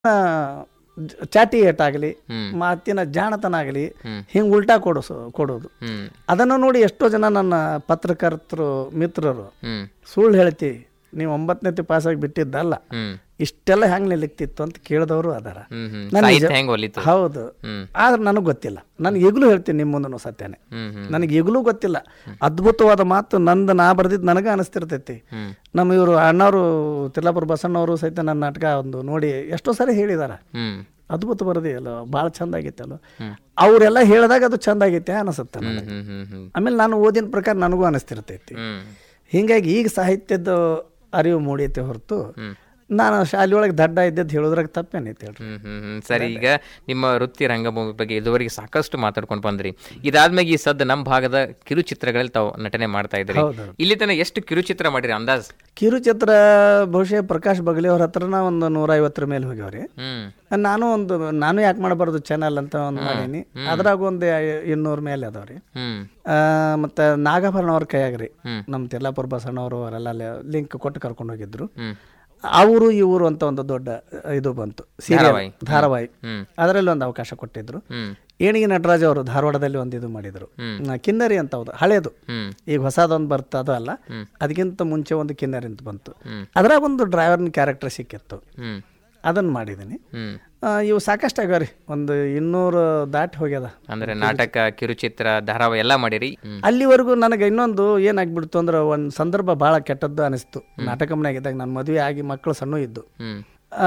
ಆ, ಜ- ಚಾಟಿ ಏಟಾಗಲಿ ಹ್ಮ್. ಮಾತಿನ ಜಾಣತನ ಆಗಲಿ ಹ್ಮ್. ಹಿಂಗೆ ಉಲ್ಟಾ ಕೊಡಿಸು ಕೊಡೋದು ಹ್ಮ್ ಅದನ್ನು ನೋಡಿ ಎಷ್ಟೋ ಜನ ನನ್ನ ಪತ್ರಕರ್ತರು ಮಿತ್ರರು ಹ್ಮ್ ಸುಳ್ಳು ಹೇಳ್ತಿ ನೀವು ಒಂಬತ್ತನೇತಿ ಪಾಸಾಗಿ ಬಿಟ್ಟಿದ್ದಲ್ಲ ಹ್ಮ್ ಇಷ್ಟೆಲ್ಲ ಹೆಂಗೆ ನಿಲ್ಲಿಕ್ತಿತ್ತು ಅಂತ ಕೇಳಿದವರು ಅದಾರ ಹ್ಮ್ ಹ್ಮ್ ನಾನು ಸಾಹಿತ್ಯ ನಿಜ- ಹೆಂಗ್ ಒಲಿತು ಹೌದು ಹ್ಮ್ ಆದ್ರೆ ನನಗೆ ಗೊತ್ತಿಲ್ಲ ನನಗೆ ಈಗಲೂ ಹೇಳ್ತೀನಿ ನಿಮ್ಮ ಮುಂದನು ಸತ್ಯನೇ ಹ್ಮ್ ಹ್ಮ್ ನನಗೆ ಈಗಲೂ ಗೊತ್ತಿಲ್ಲ ಅದ್ಭುತವಾದ ಮಾತು ನಂದು ನಾ ಬರ್ದಿದ್ದು ನನಗೆ ಅನಿಸ್ತಿರ್ತೈತಿ ಹ್ಮ್ ನಮ್ಮ ಇವರು ಅಣ್ಣವರು ತಿರ್ಲಾಪುರ ಬಸಣ್ಣವರು ಸಹಿತ ನನ್ನ ನಾಟಕ ಒಂದು ನೋಡಿ ಎಷ್ಟೋ ಸಾರಿ ಹೇಳಿದಾರ ಹ್ಮ್ ಅದ್ಭುತ ಬರದಿ ಅಲ್ಲ ಭಾಳ ಚಂದ ಆಗೈತೆ ಅಲ್ಲ ಅವರೆಲ್ಲ ಹೇಳಿದಾಗ ಅದು ಚಂದ ಆಗೈತೆ ಅನಿಸುತ್ತೆ ಹ್ಮ್ ನನಗೆ ಹ್ಮ್ ಹ್ಮ್ ಹ್ಮ್ ಆಮೇಲೆ ನಾನು ಓದಿನ ಪ್ರಕಾರ ನನಗೂ ಅನಿಸ್ತಿರ್ತೈತಿ ಹ್ಮ್ ಹೀಗಾಗಿ ಈಗ ಸಾಹಿತ್ಯದ ಅರಿವು ಮೂಡೈತೆ ಹೊರತು ನಾನು ಶಾಲೆಯೊಳಗೆ ದಡ್ಡ ಇದ್ದದ್ದು ಹೇಳೋದ್ರಾಗ ತಪ್ಪೇನೈತೆ ಹೇಳ್ರಿ ಹ್ಮ್ ಹ್ಮ್ ಹ್ಮ್ ಸರಿ ಈಗ ನಿಮ್ಮ ವೃತ್ತಿ ರಂಗಭೂಮಿ ಬಗ್ಗೆ ಇದುವರೆಗೆ ಸಾಕಷ್ಟು ಮಾತಾಡ್ಕೊಂಡು ಬಂದ್ರಿ ಇದಾದ್ಮೇಲೆ ಈ ಸದ್ದು ನಮ್ಮ ಭಾಗದ ಕಿರುಚಿತ್ರಗಳಲ್ಲಿ ತಾವು ನಟನೆ ಮಾಡ್ತಾ ಇದ್ರಿ ಹೌದು. ಇಲ್ಲಿ ತನಕ ಎಷ್ಟು ಕಿರುಚಿತ್ರ ಮಾಡಿರಿ ಅಂದಾಜ್ ಕಿರುಚಿತ್ರ ಬಹುಶಃ ಪ್ರಕಾಶ್ ಬಗಲಿ ಅವ್ರ ಹತ್ರನ ಒಂದು ನೂರ ಐವತ್ತರ ಮೇಲೆ ಹೋಗ್ಯಾವ್ರಿ ಹ್ಮ್ ನಾನು ಒಂದು ನಾನು ಯಾಕೆ ಮಾಡಬಾರ್ದು ಚಾನಲ್ ಅಂತ ಒಂದು ಮಾಡೀನಿ ಅದ್ರಾಗ ಒಂದು ಇನ್ನೂರ ಮೇಲೆ ಅದಾವ್ರಿ ಹ್ಮ್ ಆ, ಮತ್ತೆ ನಾಗಭರಣ ಅವ್ರ ಕೈಯಾಗ್ರಿ ಹ್ಮ್. ನಮ್ಮ ತಿರ್ಲಾಪುರ ಬಸಣ್ಣವರು ಅವರೆಲ್ಲ ಲಿಂಕ್ ಕೊಟ್ಟು ಕರ್ಕೊಂಡು ಹೋಗಿದ್ರು ಹ್ಮ್ ಅವರು ಇವರು ಅಂತ ಒಂದು ದೊಡ್ಡ ಇದು ಬಂತು ಸೀರಿಯಲ್ ಧಾರಾವಾಹಿ. ಧಾರಾವಾಹಿ ಹ್ಮ್ ಅದರಲ್ಲಿ ಒಂದು ಅವಕಾಶ ಕೊಟ್ಟಿದ್ರು ಹ್ಮ್ ಏಣಿಗೆ ನಟರಾಜ್ ಅವರು ಧಾರವಾಡದಲ್ಲಿ ಒಂದು ಇದು ಮಾಡಿದ್ರು ಹ್ಮ್. ಆ, ಕಿನ್ನರಿ ಅಂತ ಹೌದು ಹಳೇದು ಹ್ಮ್ ಈಗ ಹೊಸದೊಂದು ಬರ್ತ ಅದು ಅಲ್ಲ ಹ್ಮ್. ಅದಕ್ಕಿಂತ ಮುಂಚೆ ಒಂದು ಕಿನ್ನರಿ ಅಂತ ಬಂತು ಹ್ಮ್. ಅದ್ರಾಗ ಒಂದು ಡ್ರೈವರ್ನ ಕ್ಯಾರೆಕ್ಟರ್ ಸಿಕ್ಕಿತ್ತು ಹ್ಮ್ ಅದನ್ನು ಮಾಡಿದ್ದೀನಿ ಹ್ಮ್ ಆ, ಇವು ಸಾಕಷ್ಟು ಆಗ್ಯಾವ ರೀ ಒಂದು ಇನ್ನೂರು ದಾಟಿ ಹೋಗ್ಯದ ಅಂದ್ರೆ ನಾಟಕ ಕಿರುಚಿತ್ರ ಧಾರಾವಾಹಿ ಎಲ್ಲ ಮಾಡಿರಿ ಹ್ಮ್ ಅಲ್ಲಿವರೆಗೂ ನನಗೆ ಇನ್ನೊಂದು ಏನಾಗ್ಬಿಡ್ತು ಅಂದ್ರೆ ಒಂದು ಸಂದರ್ಭ ಭಾಳ ಕೆಟ್ಟದ್ದು ಅನಿಸ್ತು ನಾಟಕ ಮನೆಯಾಗಿದ್ದಾಗ ನನ್ನ ಮದುವೆ ಆಗಿ ಮಕ್ಕಳು ಸಣ್ಣ ಇದ್ದು ಹ್ಮ್ ಆ,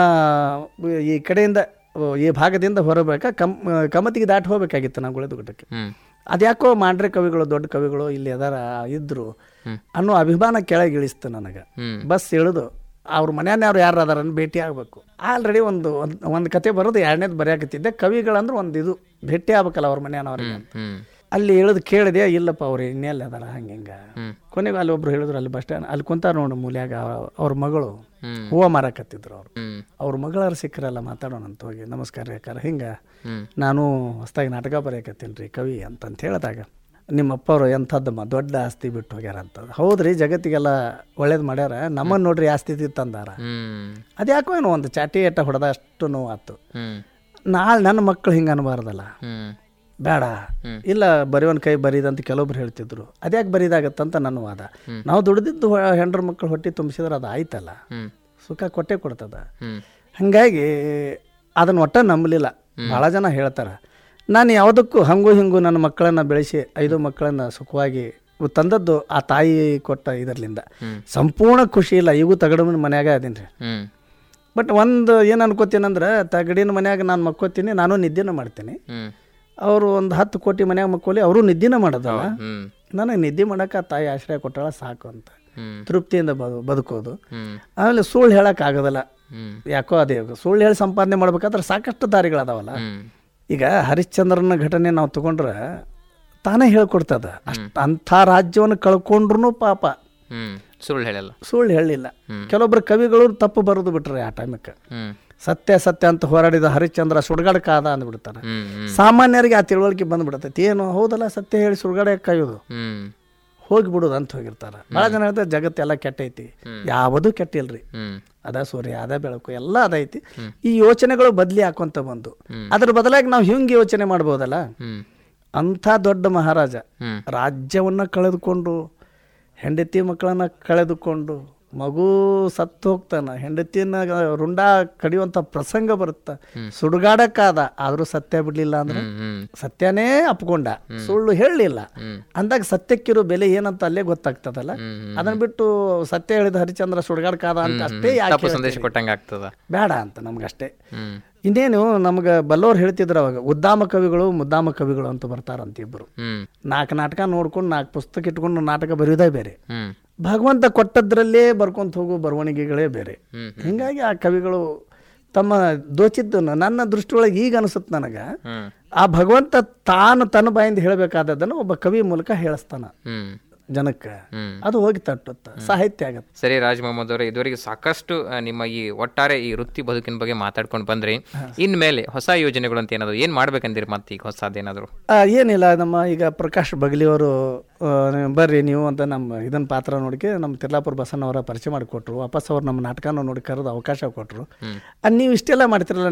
ಈ ಕಡೆಯಿಂದ ಈ ಭಾಗದಿಂದ ಹೊರಬೇಕಾ ಕಮ್ ಕಮತಿಗೆ ದಾಟಿ ಹೋಗ್ಬೇಕಾಗಿತ್ತು ನಾವು ಗುಳದುಗುಟ್ಟಕ್ಕೆ ಹ್ಮ್ ಅದ್ಯಾಕೋ ಮಾಡ್ರೆ ಕವಿಗಳು ದೊಡ್ಡ ಕವಿಗಳು ಇಲ್ಲಿ ಅದಾರ ಇದ್ರು ಅನ್ನೋ ಅಭಿಮಾನ ಕೆಳಗೆ ಇಳಿಸ್ತು ನನಗೆ ಹ್ಮ್ ಬಸ್ ಇಳಿದು ಅವ್ರ ಮನೆಯವ್ರು ಯಾರು ಅದಾರ ಭೇಟಿ ಆಗಬೇಕು ಆಲ್ರೆಡಿ ಒಂದು ಒಂದು ಕತೆ ಬರೋದು ಎರಡನೇದು ಬರೆಯಾಕತ್ತಿದ್ದೆ ಕವಿಗಳಂದ್ರೆ ಒಂದು ಇದು ಭೇಟಿ ಆಗ್ಬೇಕಲ್ಲ ಅವ್ರ ಮನೆಯವ್ರಿಗೆ ಹ್ಮ್ ಅಲ್ಲಿ ಇಳಿದು ಕೇಳಿದೆ ಇಲ್ಲಪ್ಪ ಅವ್ರು ಇನ್ನೆಲ್ಲ ಅದಾರ ಹಂಗೆ ಹಿಂಗೆ ಹ್ಮ್. ಕೊನೆಗೆ ಅಲ್ಲಿ ಒಬ್ರು ಹೇಳಿದ್ರು ಅಲ್ಲಿ ಬಸ್ ಸ್ಟ್ಯಾಂಡ್ ಅಲ್ಲಿ ಕುಂತಾರ ನೋಡು ಮೂಲ್ಯಾಗ ಅವ್ರ- ಅವ್ರ ಮಗಳು ಹ್ಮ್ ಹೂವು ಮಾರಕತ್ತಿದ್ರು ಅವ್ರು ಹ್ಮ್ ಅವ್ರ ಮಗಳಾರು ಸಿಕ್ಕರಲ್ಲ ಮಾತಾಡೋಣ ಅಂತ ಹೋಗಿ ನಮಸ್ಕಾರ ರೀ ಅಕ್ಕಾರ ಹಿಂಗೆ ಹ್ಮ್ ನಾನು ಹೊಸ್ದಾಗಿ ನಾಟಕ ಬರೆಯಕತ್ತೀನಿ ರೀ ಕವಿ ಅಂತಂತ ಹೇಳಿದಾಗ ನಿಮ್ಮಪ್ಪ ಅವರು ಎಂಥದ್ದಮ್ಮ ದೊಡ್ಡ ಆಸ್ತಿ ಬಿಟ್ಟು ಹೋಗ್ಯಾರ ಅಂತ ಹೌದ್ರಿ ಜಗತ್ತಿಗೆಲ್ಲ ಒಳ್ಳೇದು ಮಾಡ್ಯಾರ ನಮ್ಮನ್ನು ನೋಡ್ರಿ ಆಸ್ತಿ ತಂದಾರ ಹ್ಮ್ ಅದ್ಯಾಕೋ ಏನೋ ಒಂದು ಚಾಟಿ ಏಟ ಹೊಡೆದ ಅಷ್ಟು ನೋವು ಆತು ಹ್ಮ್ ನಾಳೆ ನನ್ನ ಮಕ್ಕಳು ಹಿಂಗೆ ಅನ್ಬಾರ್ದಲ್ಲ ಹ್ಮ್ ಬೇಡ ಹ್ಮ್. ಇಲ್ಲ ಬರೆಯೋನ್ ಕೈ ಬರೀದಂತ ಕೆಲವೊಬ್ರು ಹೇಳ್ತಿದ್ರು ಅದ್ಯಾಕೆ ಬರೀದಾಗತ್ತಂತ ನನ್ನ ವಾದ ನಾವು ದುಡ್ದಿದ್ದು ಹೆಂಡ್ರ ಮಕ್ಕಳು ಹೊಟ್ಟೆ ತುಂಬಿಸಿದ್ರೆ ಅದು ಆಯ್ತಲ್ಲ ಹ್ಮ್ ಸುಖ ಕೊಟ್ಟೆ ಕೊಡ್ತದ ಹ್ಮ್ ಹಾಗಾಗಿ ಅದನ್ನು ಒಟ್ಟ ನಂಬಲಿಲ್ಲ ಭಾಳ ಜನ ಹೇಳ್ತಾರೆ ನಾನು ಯಾವುದಕ್ಕೂ ಹಂಗು ಹಿಂಗು ನನ್ನ ಮಕ್ಕಳನ್ನು ಬೆಳೆಸಿ ಐದು ಮಕ್ಕಳನ್ನು ಸುಖವಾಗಿ ತಂದದ್ದು ಆ ತಾಯಿ ಕೊಟ್ಟ ಇದರ್ಲಿಂದ ಹ್ಮ್. ಸಂಪೂರ್ಣ ಖುಷಿ ಇಲ್ಲ ಈಗೂ ತಗಡಿನ ಮನ್ಯಾಗ ಅದೀನಿ ರೀ ಹ್ಮ್ ಬಟ್ ಒಂದು ಏನು ಅನ್ಕೋತೀನಂದ್ರೆ ತಗಡಿನ ಮನ್ಯಾಗ ನಾನು ಮಕ್ಕೋತೀನಿ ನಾನು ನಿದ್ದೆನ ಮಾಡ್ತೀನಿ ಹ್ಮ್ ಅವರು ಒಂದು ಹತ್ತು ಕೋಟಿ ಮನ್ಯಾಗ ಮಕ್ಕೋಲಿ ಅವರು ನಿದ್ದೆನ ಮಾಡೋದಲ್ಲ ಹ್ಮ್ ನನಗೆ ನಿದ್ದೆ ಮಾಡೋಕೆ ಆ ತಾಯಿ ಆಶ್ರಯ ಕೊಟ್ಟಾಳ ಸಾಕು ಅಂತ ಹ್ಮ್ ತೃಪ್ತಿಯಿಂದ ಬದು ಬದುಕೋದು ಹ್ಮ್ ಆಮೇಲೆ ಸುಳ್ಳು ಹೇಳಕ್ಕೆ ಆಗೋದಿಲ್ಲ ಹ್ಮ್ ಯಾಕೋ ಅದೇ ಸುಳ್ಳು ಹೇಳಿ ಸಂಪಾದನೆ ಮಾಡ್ಬೇಕಾದ್ರೆ ಸಾಕಷ್ಟು ದಾರಿಗಳದಾವಲ್ಲ ಹ್ಮ್ ಈಗ ಹರಿಶ್ಚಂದ್ರನ ಘಟನೆ ನಾವು ತಗೊಂಡ್ರೆ ತಾನೇ ಹೇಳ್ಕೊಡ್ತದ ಅಷ್ಟು ಅಂಥ ರಾಜ್ಯವನ್ನು ಕಳ್ಕೊಂಡ್ರು ಪಾಪ ಹ್ಮ್ ಸುಳ್ಳು ಹೇಳಲ್ಲ ಸುಳ್ಳು ಹೇಳಲಿಲ್ಲ ಹ್ಮ್. ಕೆಲವೊಬ್ರು ಕವಿಗಳು ತಪ್ಪು ಬರೋದು ಬಿಟ್ರೆ ಆ ಟೈಮಕ್ಕೆ ಹ್ಮ್ ಸತ್ಯ ಸತ್ಯ ಅಂತ ಹೋರಾಡಿದ ಹರಿಶ್ಚಂದ್ರ ಸುಡ್ಗಾಡಕ್ಕಾದ ಅಂದ್ಬಿಡ್ತಾರೆ ಹ್ಮ್ ಹ್ಮ್ ಸಾಮಾನ್ಯರಿಗೆ ಆ ತಿಳುವಳಿಕೆ ಬಂದ್ಬಿಡ್ತೈತಿ ಏನು ಹೌದಲ್ಲ ಸತ್ಯ ಹೇಳಿ ಸುಡ್ಗಾಡೆ ಕಾಯೋದು ಹ್ಮ್ ಹೋಗಿಬಿಡೋದು ಅಂತ ಹೋಗಿರ್ತಾರೆ ಭಾಳ ಜನ ಹೇಳ್ತಾರೆ ಜಗತ್ತೆಲ್ಲ ಕೆಟ್ಟೈತಿ ಯಾವುದೂ ಕೆಟ್ಟಿಲ್ರಿ ಹ್ಮ್ ಅದ ಸೂರ್ಯ ಅದ ಬೆಳಕು ಎಲ್ಲ ಅದೈತಿ ಈ ಯೋಚನೆಗಳು ಬದಲಿ ಹಾಕೊಂತ ಬಂದು ಅದ್ರ ಬದಲಾಗಿ ನಾವು ಹಿಂಗೆ ಯೋಚನೆ ಮಾಡ್ಬೋದಲ್ಲ ಹ್ಮ್ ಅಂಥ ದೊಡ್ಡ ಮಹಾರಾಜ ಹ್ಮ್ ರಾಜ್ಯವನ್ನು ಕಳೆದುಕೊಂಡು ಹೆಂಡತಿ ಮಕ್ಕಳನ್ನ ಕಳೆದುಕೊಂಡು ಮಗು ಸತ್ತು ಹೋಗ್ತಾನ ಹೆಂಡತಿನ ರುಂಡ ಕಡಿಯುವಂಥ ಪ್ರಸಂಗ ಬರುತ್ತೆ ಸುಡುಗಾಡಕ್ಕಾದ ಆದರೂ ಸತ್ಯ ಬಿಡಲಿಲ್ಲ ಅಂದ್ರೆ ಹ್ಮ್ ಹ್ಮ್ ಸತ್ಯನೇ ಅಪ್ಕೊಂಡ ಸುಳ್ಳು ಹೇಳಲಿಲ್ಲ ಹ್ಮ್. ಅಂದಾಗ ಸತ್ಯಕ್ಕಿರೋ ಬೆಲೆ ಏನಂತ ಅಲ್ಲೇ ಗೊತ್ತಾಗ್ತದಲ್ಲ ಹ್ಮ್ ಹ್ಮ್ ಅದನ್ನ ಬಿಟ್ಟು ಸತ್ಯ ಹೇಳಿದ ಹರಿಚಂದ್ರ ಸುಡ್ಗಾಡ್ಕಾದ ಅಂತ ಅಷ್ಟೇ ಯಾಕೆ ತಪ್ಪು ಸಂದೇಶ ಹೇಳ್ತೀರಿ? ಕೊಟ್ಟಂಗ ಆಗ್ತದ ಬೇಡ ಅಂತ ನಮ್ಗಷ್ಟೇ ಹ್ಮ್ ಇನ್ನೇನು ನಮ್ಗೆ ಬಲ್ಲೋರು ಹೇಳ್ತಿದ್ರು ಅವಾಗ ಉದ್ದಾಮ ಕವಿಗಳು ಮುದ್ದಾಮ ಕವಿಗಳು ಅಂತ ಬರ್ತಾರಂತ ಇಬ್ಬರು ಹ್ಮ್ ನಾಲ್ಕು ನಾಟಕ ನೋಡ್ಕೊಂಡು ನಾಲ್ಕು ಪುಸ್ತಕ ಇಟ್ಕೊಂಡು ನಾಟಕ ಬರೆಯೋದೇ ಬೇರೆ ಹ್ಮ್ ಭಗವಂತ ಕೊಟ್ಟದ್ರಲ್ಲೇ ಬರ್ಕೊಂತ ಹೋಗೋ ಬರವಣಿಗೆಗಳೇ ಬೇರೆ ಹ್ಮ್ ಹಿಂಗಾಗಿ ಆ ಕವಿಗಳು ತಮ್ಮ ದೋಚಿದ್ದು ನನ್ನ ದೃಷ್ಟಿಯೊಳಗೆ ಈಗ ಅನಿಸುತ್ತೆ ನನಗೆ ಹ್ಮ್ ಆ ಭಗವಂತ ತಾನು ತನ್ನ ಬಾಯಿಂದ ಹೇಳಬೇಕಾದದ್ದನ್ನು ಒಬ್ಬ ಕವಿ ಮೂಲಕ ಹೇಳಿಸ್ತಾನ ಹ್ಮ್ ಜನಕ್ಕೆ ಹ್ಮ್ ಅದು ಹೋಗಿ ತಟ್ಟುತ್ತೆ ಸಾಹಿತ್ಯ ಆಗತ್ತೆ ಸರಿ ರಾಜ್ ಮೊಹಮ್ಮದ್ ಅವರೇ ಇದುವರೆಗೆ ಸಾಕಷ್ಟು ಆ, ನಿಮ್ಮ ಈ ಒಟ್ಟಾರೆ ಈ ವೃತ್ತಿ ಬದುಕಿನ ಬಗ್ಗೆ ಮಾತಾಡ್ಕೊಂಡು ಬಂದ್ರಿ ಇನ್ಮೇಲೆ ಹೊಸ ಯೋಜನೆಗಳು ಅಂತ ಏನಾದ್ರು ಏನ್ ಮಾಡ್ಬೇಕಂದಿರಿ ಮತ್ತೆ ಈಗ ಹೊಸದೇನಾದ್ರು ಆ, ಏನಿಲ್ಲ ನಮ್ಮ ಈಗ ಪ್ರಕಾಶ್ ಬಗಲಿಯವರು ಆ, ಬರ್ರಿ ನೀವು ಅಂತ ನಮ್ಮ ಇದನ್ನ ಪಾತ್ರ ನೋಡಿಕೆ ನಮ್ಮ ತಿರ್ಲಾಪುರ ಬಸಣ್ಣವರ ಪರಿಚಯ ಮಾಡಿಕೊಟ್ರು ವಾಪಸ್ ಅವ್ರು ನಮ್ಮ ನಾಟಕನ ನೋಡಿ ಕರೆದು ಅವಕಾಶ ಕೊಟ್ಟರು ನೀವು ಇಷ್ಟೆಲ್ಲ ಮಾಡ್ತಿರಲ್ಲ